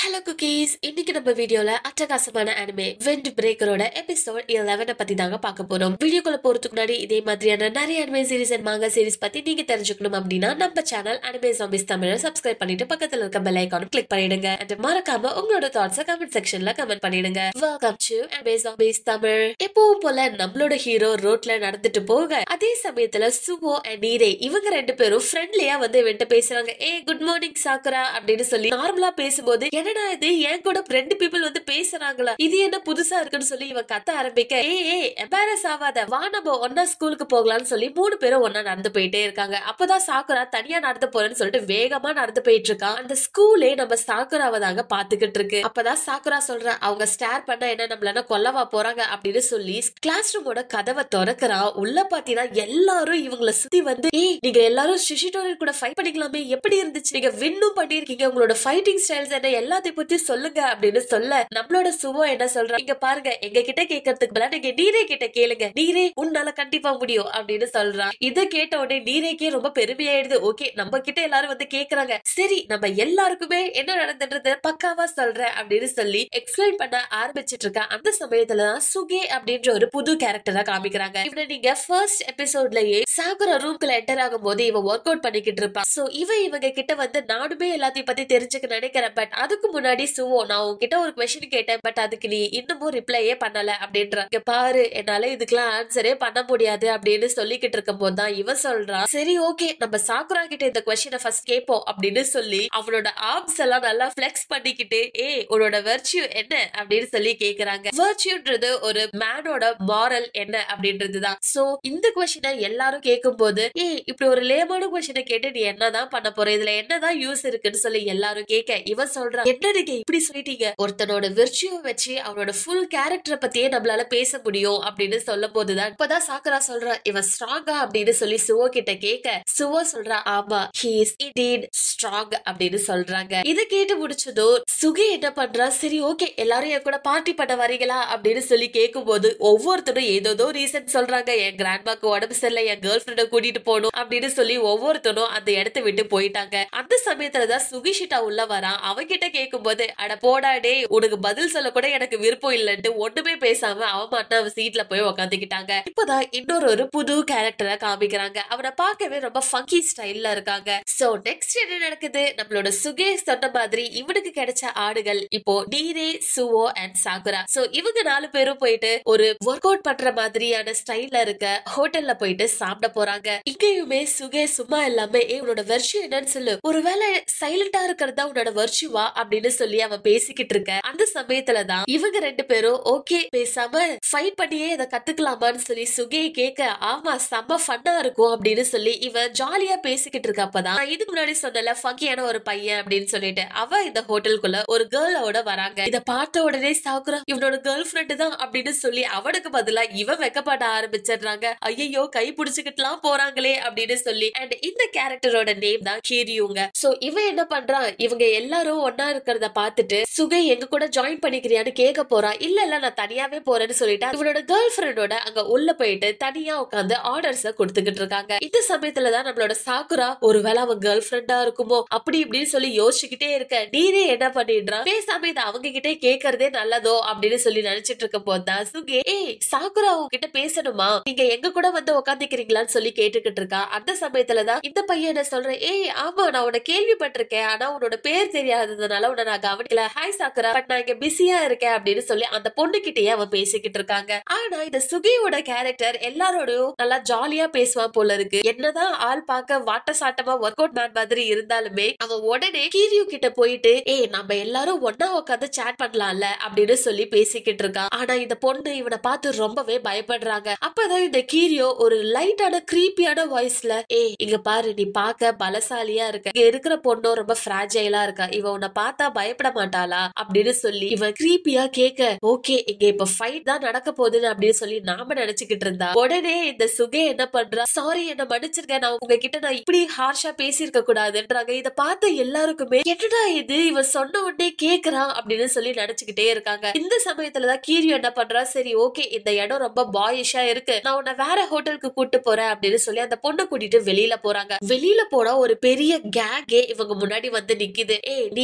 hello cookies இன்னைக்கு நம்ம வீடியோல அட்டகாசமான அனிமே வெண்ட் பிரேக்கரோட எபிசோட் 11 பத்தி தாங்க பார்க்க போறோம் வீடியோக்குள்ள போறதுக்கு முன்னாடி இதே மாதிரியான நிறைய anime series and manga series பத்தி நீங்க தெரிஞ்சுக்கணும் அப்படின்னா நம்ம சேனல் அனிமே ஜாம்பிஸ் தமிழ சப்ஸ்கிரைப் பண்ணிட்டு பக்கத்துல இருக்க பெல் ஐக்கான கிளிக் பண்ணிடுங்க and மறக்காம உங்களோட தாட்ஸ கமெண்ட் செக்ஷன்ல கமெண்ட் பண்ணிடுங்க welcome to anime zombies Tamil எப்பவும் போல நம்மளோட ஹீரோ ரோட்ல நடந்துட்டு போக அதே சமயத்துல சுவோ அண்ட் நீரே இவங்க ரெண்டு பேரும் ஃப்ரெண்ட்லியா வந்து இவன்ட்ட பேசுறாங்க ஏ குட் மார்னிங் சாக்குரா அப்படின்னு சொல்லி நார்மலா பேசும்போது என்னடா இது என் கூட ரெண்டு பீப்புள் வந்து பேசுறாங்களா இது என்ன புதுசா இருக்குன்னு சொல்லி இவன் கத்த ஆரம்பிக்க ஏ ஏ எம்பாரஸ் ஆகாத வா நம்ம ஒன்னா ஸ்கூலுக்கு போகலாம்னு சொல்லி மூணு பேரும் ஒன்னா நடந்து போயிட்டே இருக்காங்க அப்பதான் சாக்குரா தனியா நடந்து போறேன்னு சொல்லிட்டு வேகமா நடந்து போயிட்டு இருக்கான் அந்த ஸ்கூலே நம்ம சாக்குராவை தாங்க பாத்துக்கிட்டு இருக்கு அப்பதான் சாக்குரா சொல்றேன் அவங்க ஸ்டார் பண்ண என்ன நம்மள கொல்லவா போறாங்க அப்படின்னு சொல்லி கிளாஸ் ரூமோட கதவை திறக்கிறான் உள்ள பாத்தீங்கன்னா எல்லாரும் இவங்கள சுத்தி வந்து ஏய் நீங்க எல்லாரும் சிஷிடோரியன் கூட ஃபைட் பண்ணிக்கலாமே எப்படி இருந்துச்சு நீங்க வின்னும் பண்ணிருக்கீங்க உங்களோட ஃபைட்டிங் ஸ்டைல்ஸ் என்ன எல்லாத்தையும் பத்தி சொல்லுங்க அப்படின்னு சொல்ல நம்மளோட சுவோ என்ன சொல்றா இங்க பாருங்க எங்க கிட்ட கேட்கறதுக்கு பதிலா நீங்க நீரே கிட்ட கேளுங்க நீரே உன்னால கண்டிப்பா முடியும் அப்படின்னு சொல்றான் இத கேட்ட உடனே நீரேக்கே ரொம்ப பெருமையாயிடுது ஓகே நம்ம கிட்ட எல்லாரும் வந்து கேக்குறாங்க சரி நம்ம எல்லாருக்குமே என்ன நடந்துன்றது பக்காவா சொல்றேன் அப்படின்னு சொல்லி எக்ஸ்பிளைன் பண்ண ஆரம்பிச்சிட்டு இருக்க அந்த சமயத்துலதான் சுகே அப்படின்ற ஒரு புது கேரக்டரா காமிக்கிறாங்க இவனை நீங்க ஃபர்ஸ்ட் எபிசோட்லயே சாகுரா ரூம்குள்ள என்டர் ஆகும் போது இவன் ஒர்க் அவுட் பண்ணிக்கிட்டு இருப்பான் சோ இவன் இவங்க கிட்ட வந்து நானுமே எல்லாத்தையும் பத்தி தெரிஞ்சுக்க நினைக்கிறேன் பட் அதுக்கு முன்னாடி சுவோ நான் உன்கிட்ட ஒரு கொஸ்டின் கேட்டேன் பட் அதுக்கு நீ இன்னமும் ரிப்ளையே பண்ணல அப்படின்ற இங்க பாரு என்னால இதுக்கெல்லாம் ஆன்சரே பண்ண முடியாது அப்படின்னு சொல்லிக்கிட்டு இருக்கும் போதுதான் இவன் சொல்றான் சரி ஓகே நம்ம சாக்குரா கிட்ட இந்த கொஸ்டினை ஃபர்ஸ்ட் கேட்போம் அப்படின்னு சொல்லி அவனோட ஆர்ம்ஸ் எல்லாம் நல்லா ஃபிளெக்ஸ் பண்ணிக்கிட்டு ஏ உன்னோட வெர்ச்சியூ என்ன அப்படின்னு சொல்லி கேக்குறாங்க வெர்ச்சியூன்றது ஒரு மேனோட மாரல் என்ன அப்படின்றதுதான் சோ இந்த கொஸ்டினை எல்லாரும் கேட்கும் போது ஏ இப்படி ஒரு லேமான கொஸ்டினை கேட்டு நீ என்னதான் பண்ண போற இதுல என்னதான் யூஸ் இருக்குன்னு சொல்லி எல்லாரும் கேட்க இவன் சொல்றான் என்ன நீங்க இப்படி சொல்லிட்டீங்க ஒருத்தனோட விர்ச்சியூ வச்சு அவனோட ஃபுல் கேரக்டரை பத்தியே நம்மளால பேச முடியும் அப்படின்னு சொல்லும் போதுதான் இப்பதான் சாக்குரா சொல்றா இவன் ஸ்ட்ராங்கா அப்படின்னு சொல்லி சுவோ கிட்ட கேட்க சுவோ சொல்றா ஆமா ஹி இஸ் இன்டீட் ஸ்ட்ராங் அப்படின்னு சொல்றாங்க இதை கேட்டு முடிச்சதோ சுகி என்ன பண்றா சரி ஓகே எல்லாரும் என் கூட பார்ட்டி பண்ண வரீங்களா அப்படின்னு சொல்லி கேட்கும் போது ஒவ்வொருத்தரும் ஏதோ ரீசன் சொல்றாங்க என் கிராண்ட்மாக்கு உடம்பு சரியில்லை என் கேர்ள் ஃபிரெண்ட கூட்டிட்டு போகணும் அப்படின்னு சொல்லி ஒவ்வொருத்தரும் அந்த இடத்த விட்டு போயிட்டாங்க அந்த சமயத்துலதான் சுகிஷிட்டா உள்ள வரான் அவன்கிட்ட கேட்கும் போது அட போடா டே உனக்கு பதில் சொல்ல கூட எனக்கு விருப்பம் இல்லைன்ட்டு ஒண்ணுமே பேசாம அவன் மட்டும் அவன் சீட்ல போய் உக்காந்துக்கிட்டாங்க இப்பதான் இன்னொரு ஒரு புது கேரக்டரை காமிக்கிறாங்க அவனை பார்க்கவே ரொம்ப ஃபங்கி ஸ்டைல்ல இருக்காங்க சோ நெக்ஸ்ட் என்ன நடக்குது நம்மளோட சுகே சொன்ன மாதிரி இவனுக்கு கிடைச்ச ஆடுகள் இப்போ நீரே சுவோ அண்ட் சாகுரா சோ இவங்க நாலு பேரும் போயிட்டு ஒரு ஒர்க் அவுட் பண்ற மாதிரியான ஸ்டைல்ல இருக்க ஹோட்டல்ல போயிட்டு சாப்பிட போறாங்க இங்கேயுமே சுகே சும்மா இல்லாம ஏ உன்னோட வெர்ஷு என்னன்னு சொல்லு ஒருவேளை சைலண்டா இருக்கிறதா உன்னோட வெர்ஷுவா அப்படின்னு சொல்லி அவன் பேசிக்கிட்டு இருக்க அந்த சமயத்துலதான் இவங்க ரெண்டு பேரும் ஓகே பேசாம ஃபைட் பண்ணியே இதை கத்துக்கலாமான்னு சொல்லி சுகே கேட்க ஆமா செம்ம ஃபன்னா இருக்கும் அப்படின்னு சொல்லி இவன் ஜாலியா பேசிக்கிட்டு இருக்கப்பதான் நான் இதுக்கு முன்னாடி சொன்னல ஃபங்கியான ஒரு பையன் அப்படின்னு சொல்லிட்டு அவ இந்த ஹோட்டலுக்குள்ள ஒரு கேர்ளோட வராங்க இத பார்த்த உடனே சாக்குறா இவனோட கேர்ள் ஃபிரெண்டு தான் அப்படின்னு சொல்லி அவனுக்கு பதிலா இவன் வெக்கப்பட ஆரம்பிச்சிடுறாங்க ஐயோ கை பிடிச்சுக்கிட்டுலாம் போறாங்களே அப்படின்னு சொல்லி அண்ட் இந்த கேரக்டரோட நேம் தான் கீரியுங்க சோ இவன் என்ன பண்றான் இவங்க எல்லாரும் ஒன்னா இருக்கிறத பார்த்துட்டு சுகை எங்க கூட ஜாயின் பண்ணிக்கிறியான்னு கேட்க போறான் இல்ல இல்ல நான் தனியாவே போறேன்னு சொல்லிட்டு இவனோட கேர்ள் ஃபிரெண்டோட அங்க உள்ள போயிட்டு தனியா உட்காந்து ஆர்டர்ஸ கொடுத்துக்கிட்டு இருக்காங்க இந்த சமயத்துலதான் நம்மளோட சாக்குரா ஒருவேளை அவன் கேர்ள் ஃபிரெண்டா இருக்குமோ அப்படி இப்படின்னு சொல்லி யோசிச்சுக்கிட்டே இருக்க நீரே என்ன பண்ணிடுறான் பேசாம இதை அவங்க கிட்டே கேக்குறதே நல்லதோ அப்படின்னு சொல்லி நினைச்சிட்டு இருக்கும் போதுதான் சுகே ஏய் சாக்குரா உங்ககிட்ட பேசணுமா நீங்க எங்க கூட வந்து உட்காந்துக்கிறீங்களான்னு சொல்லி கேட்டுக்கிட்டு இருக்கா அந்த சமயத்துலதான் இந்த பையன் என்ன சொல்றேன் ஏய் ஆமா நான் உன்னை கேள்விப்பட்டிருக்கேன் ஆனா உன்னோட பேர் தெரியாததுனால உன்னை நான் கவனிக்கல ஹாய் சாக்குரா பட் நான் இங்க பிஸியா இருக்கேன் அப்படின்னு சொல்லி அந்த பொண்ணுகிட்டயே அவன் பேசிக்கிட்டு இருக்காங்க ஆனா இந்த சுகியோட கேரக்டர் எல்லாரோடையும் நல்லா ஜாலியா பேசுவான் போல இருக்கு என்னதான் ஆள் பார்க்க வாட்ட சாட்டமா ஒர்க் அவுட் மேன் மாதிரி இருந்தாலுமே அவன் உடனே கீரியு கிட்ட போயிட்டு ஏய் நம்ம எல்லாரும் ஒன்னா உட்காந்து சேட் பண்ணலாம்ல அப்படின்னு சொல்லி பேசிக்கிட்டு இருக்கான் ஆனா இந்த பொண்ணு இவனை பார்த்து ரொம்பவே பயப்படுறாங்க அப்பதான் இந்த கீரியோ ஒரு லைட்டான கிரீப்பியான வாய்ஸ்ல ஏய் இங்க பாரு நீ பார்க்க பலசாலியா இருக்க இங்க இருக்கிற பொண்ணும் ரொம்ப ஃப்ராஜைலா இருக்கா இவ உன்னை பார்த்தா பயப்பட மாட்டாளா அப்படின்னு சொல்லி இவன் கிரீப்பியா கேட்க ஓகே இங்க இப்ப ஃபைட் தான் நடக்க போகுதுன்னு அப்படின்னு சொல்லி நாம நினைச்சுக்கிட்டு இருந்தா உடனே இந்த சுகே என்ன பண்றா சாரி என்ன மன்னிச்சிருக்க நான் உங்ககிட்ட நான் இப்படி ஹார்ஷா பேசியிருக்க கூடாதுன்றாங்க இத பார்த்த எல்லாருக்குமே என்னடா இது இவன் சொன்ன உடனே கேக்குறான் அப்படின்னு சொல்லி நினைச்சுக்கிட்டே இருக்காங்க இந்த சமயத்துலதான் கீரியோ என்ன பண்றா சரி ஓகே இந்த இடம் ரொம்ப பாயிஷா இருக்கு நான் உன்னை வேற ஹோட்டலுக்கு கூட்டு போறேன் அப்படின்னு சொல்லி அந்த பொண்ணை கூட்டிட்டு வெளியில போறாங்க வெளியில போனா ஒரு பெரிய கேங்கே இவங்க முன்னாடி வந்து நிக்குது ஏய் நீ என்ன பெரிய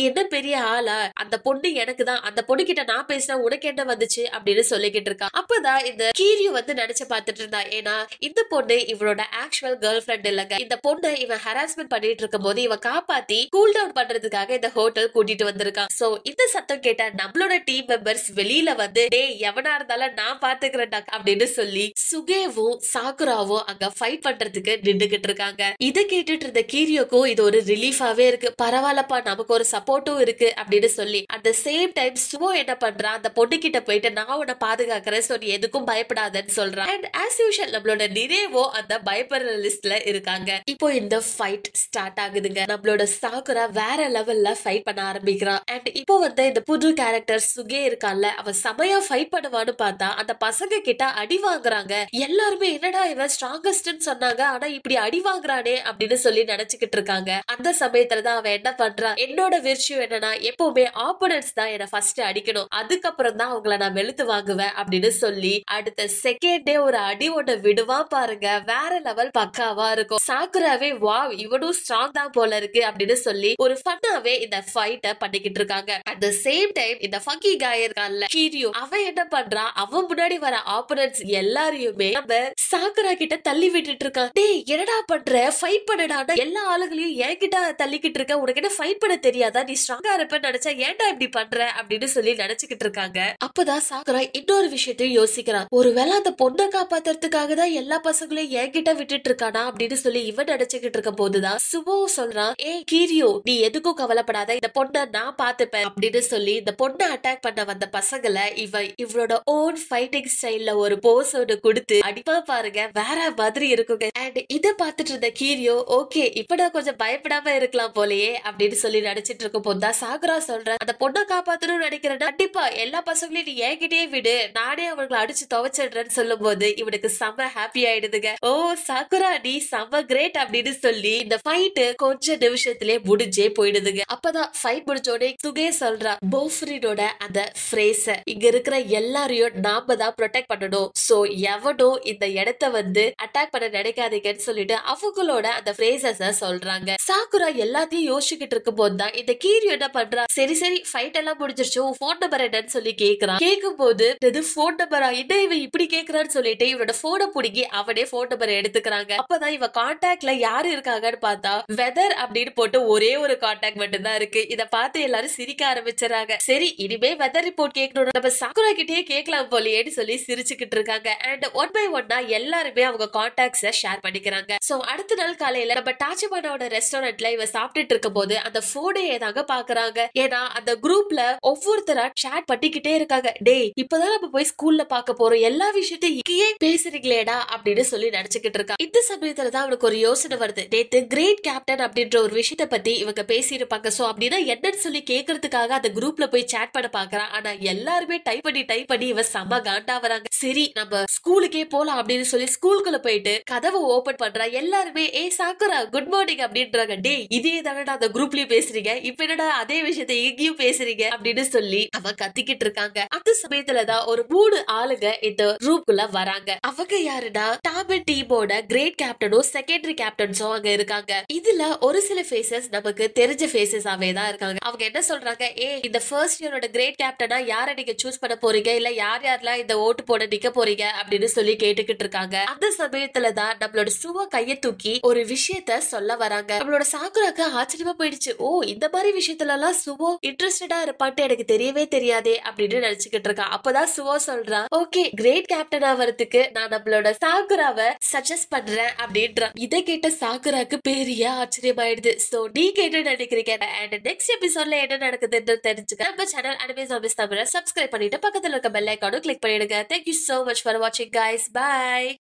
பெரிய ஆளா அந்த பொண்ணு எனக்கு தான் அந்த பொண்ணு கிட்ட நான் பேசினா உனக்கு என்ன வந்துச்சு அப்படின்னு சொல்லிக்கிட்டு இருக்கா அப்பதான் இந்த கீரியு வந்து நினைச்சு பார்த்துட்டு இருந்தா ஏன்னா இந்த பொண்ணு இவளோட ஆக்சுவல் கேர்ள் ஃபிரெண்ட் இல்லங்க இந்த பொண்ணு இவன் ஹராஸ்மெண்ட் பண்ணிட்டு இருக்கும் போது இவன் காப்பாத்தி கூல் டவுன் பண்றதுக்காக இந்த ஹோட்டல் கூட்டிட்டு வந்திருக்கான் சோ இந்த சத்தம் கேட்ட நம்மளோட டீம் மெம்பர்ஸ் வெளியில வந்து டேய் எவனா இருந்தாலும் நான் பாத்துக்கிறேன்டா அப்படின்னு சொல்லி சுகேவும் சாக்குராவும் அங்க ஃபைட் பண்றதுக்கு நின்னுகிட்டு இருக்காங்க இதை கேட்டுட்டு இருந்த கீரியோக்கும் இது ஒரு ரிலீஃபாவே இருக்கு பரவாயில்லப்பா நமக்கு ஒரு சப்போர்ட்டும் இருக்கு அப்படின்னு சொல்லி அட் சேம் டைம் சுமோ என்ன பண்றான் அந்த பொண்ணு கிட்ட போயிட்டு நான் உன்னை பாதுகாக்கிறேன் so நீ எதுக்கும் பயப்படாதன்னு சொல்றான் அண்ட் ஆஸ் யூஷுவல் நம்மளோட நிறைவோ அந்த பயப்படுற லிஸ்ட்ல இருக்காங்க இப்போ இந்த ஃபைட் ஸ்டார்ட் ஆகுதுங்க நம்மளோட சாக்குரா வேற லெவல்ல ஃபைட் பண்ண ஆரம்பிக்கிறான் அண்ட் இப்போ வந்து இந்த புது கேரக்டர் சுகே இருக்கான்ல அவன் செமையா ஃபைட் பண்ணுவான்னு பார்த்தா அந்த பசங்க கிட்ட அடி வாங்குறாங்க எல்லாருமே என்னடா இவன் ஸ்ட்ராங்கஸ்ட்னு சொன்னாங்க ஆனா இப்படி அடி வாங்குறானே அப்படின்னு சொல்லி நினைச்சுக்கிட்டு இருக்காங்க அந்த சமயத்துல தான் அவன் என்ன பண்றான் என்னோட விஷயம் என்னன்னா எப்பவுமே ஆப்போனன்ட்ஸ் தான் என்ன ஃபர்ஸ்ட் அடிக்கணும் அதுக்கப்புறம் தான் அவங்கள நான் வெளுத்து வாங்குவேன் அப்படின்னு சொல்லி அடுத்த செகண்டே ஒரு அடி ஒண்ணு விடுவான் பாருங்க வேற லெவல் பக்காவா இருக்கும் சாக்குராவே வாவ் இவனும் ஸ்ட்ராங் தான் போல இருக்கு அப்படின்னு சொல்லி ஒரு ஃபன்னாவே இந்த ஃபைட்ட பண்ணிக்கிட்டு இருக்காங்க அட் த சேம் டைம் இந்த ஃபங்கி காய் இருக்கான்ல கீரியோ அவன் என்ன பண்றான் அவன் முன்னாடி வர ஆப்போனன்ட்ஸ் எல்லாரையுமே நம்ம சாக்குரா கிட்ட தள்ளி விட்டுட்டு இருக்கான் டேய் என்னடா பண்ற ஃபைட் பண்ணடா எல்லா ஆளுங்களையும் என்கிட்ட தள்ளிக்கிட்டு இருக்க உனக்கு என்ன ஃபைட் பண்ண தெரியாதா நீ ஸ்ட்ராங்கா இருப்பேன்னு நினைச்சா ஏன்டா இப்படி பண்ற அப்படின்னு சொல்லி நினைச்சுக்கிட்டு இருக்காங்க அப்பதான் சாக்குரா இன்னொரு விஷயத்தையும் யோசிக்கிறான் ஒருவேளை அந்த பொண்ணை காப்பாத்துறதுக்காக தான் எல்லா பசங்களையும் என்கிட்ட விட்டுட்டு இருக்கானா அப்படின்னு சொல்லி இவன் நினைச்சுக்கிட்டு இருக்க போதுதான் சுபோ சொல்றான் ஏ கீரியோ நீ எதுக்கும் கவலைப்படாத இந்த பொண்ணை நான் பாத்துப்பேன் அப்படின்னு சொல்லி இந்த பொண்ணை அட்டாக் பண்ண வந்த பசங்களை இவ இவளோட ஓன் ஃபைட்டிங் ஸ்டைல்ல ஒரு போஸ் ஒன்று கொடுத்து அடிப்பா பாருங்க வேற மாதிரி இருக்குங்க அண்ட் இத பாத்துட்டு இருந்த கீரியோ ஓகே இப்ப நான் கொஞ்சம் பயப்படாம இருக்கலாம் போலயே அப்படின்னு சொல்லி நினைச்சிட்டு இருக்கும் போதுதான் சாகுரா சொல்றேன் அந்த பொண்ணை காப்பாத்தணும்னு நினைக்கிறேன் கண்டிப்பா எல்லா பசங்களையும் நீ என்கிட்டயே விடு நானே அவங்களை அடிச்சு துவைச்சிடுறேன்னு சொல்லும் போது இவனுக்கு செம்ம ஹாப்பி ஆயிடுதுங்க ஓ சாகுரா நீ செம்ம கிரேட் அப்படின்னு சொல்லி இந்த ஃபைட் கொஞ்ச நிமிஷத்திலே முடிஞ்சே போயிடுதுங்க அப்பதான் ஃபைட் முடிச்சோடனே சுகே சொல்றா போஃப்ரினோட அந்த ஃப்ரேஸ இங்க இருக்கிற எல்லாரையும் நாம தான் ப்ரொடெக்ட் பண்ணணும் சோ எவனும் இந்த இடத்த வந்து அட்டாக் பண்ண நினைக்காதீங்கன்னு சொல்லிட்டு அவங்களோட அந்த ஃப்ரேசஸ சொல்றாங்க சாக்குரா எல்லாத்தையும் யோசிச்சுக்கிட்டு இருக்கும் போதுதான் இந்த கீரியோ என்ன பண்றா சரி சரி ஃபைட் எல்லாம் முடிஞ்சிருச்சு உன் ஃபோன் நம்பர் என்னன்னு சொல்லி கேக்குறான் கேட்கும் போது இது ஃபோன் நம்பரா என்ன இவன் இப்படி கேக்குறான்னு சொல்லிட்டு இவனோட போனை புடுங்கி அவனே ஃபோன் நம்பர் எடுத்துக்கிறாங்க அப்பதான் இவன் கான்டாக்ட்ல யாரு இருக்காங்கன்னு பார்த்தா வெதர் அப்படின்னு போட்டு ஒரே ஒரு கான்டாக்ட் மட்டும் தான் இருக்கு இத பார்த்து எல்லாரும் சிரிக்க ஆரம்பிச்சிடறாங்க சரி இனிமே வெதர் ரிப்போர்ட் கேட்கணும் நம்ம சாக்குரா கிட்டே கேட்கலாம் போலியேன்னு சொல்லி சிரிச்சுக்கிட்டு இருக்காங்க அண்ட் ஒன் பை ஒன்னா எல்லாருமே அவங்க கான்டாக்ட்ஸ ஷேர் பண்ணிக்கிறாங்க சோ அடுத்த நாள் காலையில நம்ம டாச்சிமானோட ரெஸ்டாரண்ட்ல இவ சாப்பிட்டுட்டு இருக்கும் போது அந்த போனையே தாங்க பாக்குறாங்க ஏன்னா அந்த குரூப்ல ஒவ்வொருத்தரா chat பண்ணிக்கிட்டே இருக்காங்க டேய் இப்பதான் நம்ம போய் ஸ்கூல்ல பார்க்க போறோம் எல்லா விஷயத்தையும் இங்கேயே பேசுறீங்களேடா அப்படின்னு சொல்லி நினைச்சுக்கிட்டு இருக்கா இந்த சமயத்துல தான் அவனுக்கு ஒரு யோசனை வருது நேத்து கிரேட் கேப்டன் அப்படின்ற ஒரு விஷயத்த பத்தி இவங்க பேசியிருப்பாங்க சோ அப்படின்னா என்னன்னு சொல்லி கேக்குறதுக்காக அந்த குரூப்ல போய் சேட் பண்ண பாக்குறான் ஆனா எல்லாருமே டைப் பண்ணி டைப் பண்ணி இவ செம்ம காண்டா வராங்க சரி நம்ம ஸ்கூலுக்கே போலாம் அப்படின்னு சொல்லி ஸ்கூலுக்குள்ள போயிட்டு கதவை ஓபன் பண்றா எல்லாருமே ஏ சாக்குரா குட் மார்னிங் அப்படின்றாங்க டேய் இதே தானடா அந்த குரூப்லயும் பேசுறீங்க இப்ப என்னடா அதே விஷயத்த இங்கேயும் பேசுறீங்க அப்படின்னு சொல்லி அவ கத்திக்கிட்டு இருக்காங்க அந்த சமயத்துலதான் ஒரு மூணு ஆளுங்க இந்த ரூம்குள்ள வராங்க அவங்க யாருன்னா டாபன் டீமோட கிரேட் கேப்டனும் செகண்டரி கேப்டன்ஸும் அங்க இருக்காங்க இதுல ஒரு சில ஃபேசஸ் நமக்கு தெரிஞ்ச ஃபேசஸாவே தான் இருக்காங்க அவங்க என்ன சொல்றாங்க ஏ இந்த ஃபர்ஸ்ட் இயரோட கிரேட் கேப்டனா யாரை நீங்க சூஸ் பண்ண போறீங்க இல்ல யார் யாரெல்லாம் இந்த ஓட்டு போட நிக்க போறீங்க அப்படின்னு சொல்லி கேட்டுக்கிட்டு இருக்காங்க அந்த சமயத்துல தான் நம்மளோட சுவ கைய தூக்கி ஒரு விஷயத்த சொல்ல வராங்க நம்மளோட சாக்குராக்கு ஆச்சரியமா போயிடுச்சு ஓ இந்த மாதிரி விஷயத்துல எல்லாம் சுவோ இன்ட்ரெஸ்டடா இருப்பான்ட்டு எனக்கு தெரியவே தெரியாதே அப்படின்னு நினைச்சுக்கிட்டு இருக்கா அப்பதான் சுவோ சொல்றா ஓகே கிரேட் கேப்டன் ஆவறதுக்கு நான் நம்மளோட சாக்குராவை சஜஸ்ட் பண்றேன் அப்படின்ற இதை கேட்ட சாக்குராக்கு பெரிய ஆச்சரியமாயிடுது சோ நீங்க என்ன நினைக்கிறீங்க அண்ட் நெக்ஸ்ட் எபிசோட்ல என்ன நடக்குதுன்னு தெரிஞ்சுக்க நம்ம சேனல் அனிமேஸ் ஆஃபீஸ் தமிழ சப்ஸ்கிரைப் பண்ணிட்டு பக்கத்துல இருக்க பெல் ஐக்கானும் கிளிக் பண்ணிடுங்க தேங்க்யூ சோ மச் ஃபார் வாட்சிங் கைஸ் பை